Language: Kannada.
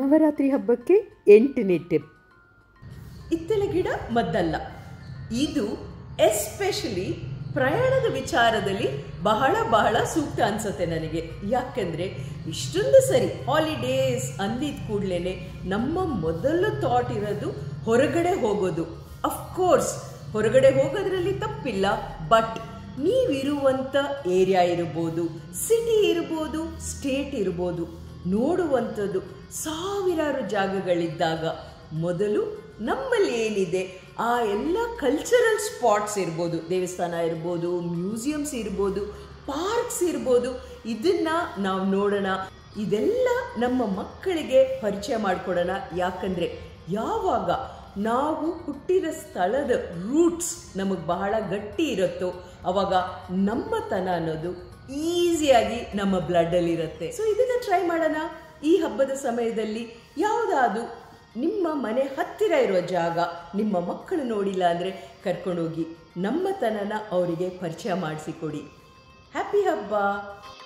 ನವರಾತ್ರಿ ಹಬ್ಬಕ್ಕೆ ಎಂಟನೇ ಟಿಪ್ ಇತ್ತಲ ಗಿಡ ಮದ್ದಲ್ಲ ಇದು ಎಸ್ಪೆಷಲಿ ಪ್ರಯಾಣದ ವಿಚಾರದಲ್ಲಿ ಬಹಳ ಬಹಳ ಸೂಕ್ತ ಅನ್ಸುತ್ತೆ ನನಗೆ ಯಾಕಂದ್ರೆ ಇಷ್ಟೊಂದು ಸರಿ ಹಾಲಿಡೇಸ್ ಅಂದಿದ ಕೂಡಲೇ ನಮ್ಮ ಮೊದಲು ಥಾಟ್ ಇರೋದು ಹೊರಗಡೆ ಹೋಗೋದು ಅಫ್ಕೋರ್ಸ್ ಹೊರಗಡೆ ಹೋಗೋದ್ರಲ್ಲಿ ತಪ್ಪಿಲ್ಲ ಬಟ್ ನೀವಿರುವಂಥ ಏರಿಯಾ ಇರ್ಬೋದು ಸಿಟಿ ಇರ್ಬೋದು ಸ್ಟೇಟ್ ಇರ್ಬೋದು ನೋಡುವಂಥದ್ದು ಸಾವಿರಾರು ಜಾಗಗಳಿದ್ದಾಗ ಮೊದಲು ನಮ್ಮಲ್ಲಿ ಏನಿದೆ ಆ ಎಲ್ಲ ಕಲ್ಚರಲ್ ಸ್ಪಾಟ್ಸ್ ಇರ್ಬೋದು ದೇವಸ್ಥಾನ ಇರ್ಬೋದು ಮ್ಯೂಸಿಯಮ್ಸ್ ಇರ್ಬೋದು ಪಾರ್ಕ್ಸ್ ಇರ್ಬೋದು ಇದನ್ನ ನಾವು ನೋಡೋಣ ಇದೆಲ್ಲ ನಮ್ಮ ಮಕ್ಕಳಿಗೆ ಪರಿಚಯ ಮಾಡಿಕೊಡೋಣ ಯಾಕಂದರೆ ಯಾವಾಗ ನಾವು ಹುಟ್ಟಿರೋ ಸ್ಥಳದ ರೂಟ್ಸ್ ನಮಗೆ ಬಹಳ ಗಟ್ಟಿ ಇರುತ್ತೋ ಅವಾಗ ನಮ್ಮತನ ಅನ್ನೋದು ಈಸಿಯಾಗಿ ನಮ್ಮ ಬ್ಲಡ್ಡಲ್ಲಿ ಇರುತ್ತೆ ಸೊ ಇದನ್ನು ಟ್ರೈ ಮಾಡೋಣ ಈ ಹಬ್ಬದ ಸಮಯದಲ್ಲಿ ಯಾವುದಾದ್ರು ನಿಮ್ಮ ಮನೆ ಹತ್ತಿರ ಇರುವ ಜಾಗ ನಿಮ್ಮ ಮಕ್ಕಳು ನೋಡಿಲ್ಲ ಅಂದರೆ ಕರ್ಕೊಂಡೋಗಿ ನಮ್ಮತನನ ಅವರಿಗೆ ಪರಿಚಯ ಮಾಡಿಸಿಕೊಡಿ ಹ್ಯಾಪಿ ಹಬ್ಬ